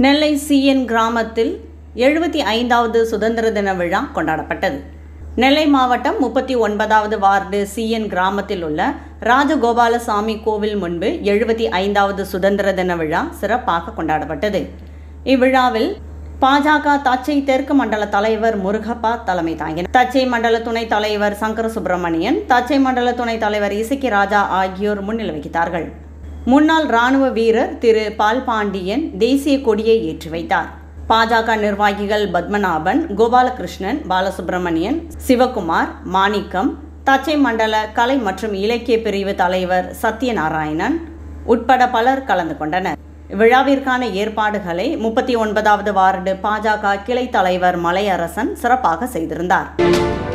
நெல்லை CN கிராமத்தில் எழுபத்தி ஐந்தாவது சுதந்திர தின விழா கொண்டாடப்பட்டது நெல்லை மாவட்டம் முப்பத்தி ஒன்பதாவது வார்டு சிஎன் கிராமத்தில் உள்ள ராஜகோபாலசாமி கோவில் முன்பு எழுபத்தி ஐந்தாவது சுதந்திர தின விழா சிறப்பாக கொண்டாடப்பட்டது இவ்விழாவில் பாஜக தச்சை தெற்கு மண்டல தலைவர் முருகப்பா தலைமை தாங்கினார் தச்சை மண்டல துணைத் தலைவர் சங்கர சுப்பிரமணியன் தச்சை மண்டல துணைத் தலைவர் இசக்கி ராஜா ஆகியோர் முன்னிலை வகித்தார்கள் முன்னாள் ராணுவ வீரர் திரு பால் பாண்டியன் தேசிய கொடியை ஏற்றி வைத்தார் பாஜக நிர்வாகிகள் பத்மநாபன் கோபாலகிருஷ்ணன் பாலசுப்பிரமணியன் சிவகுமார் மாணிக்கம் தச்சை மண்டல கலை மற்றும் இலக்கிய பிரிவு தலைவர் சத்யநாராயணன் உட்பட பலர் கலந்து கொண்டனர் விழாவிற்கான ஏற்பாடுகளை முப்பத்தி ஒன்பதாவது வார்டு பாஜக கிளை தலைவர் மலையரசன் சிறப்பாக செய்திருந்தார்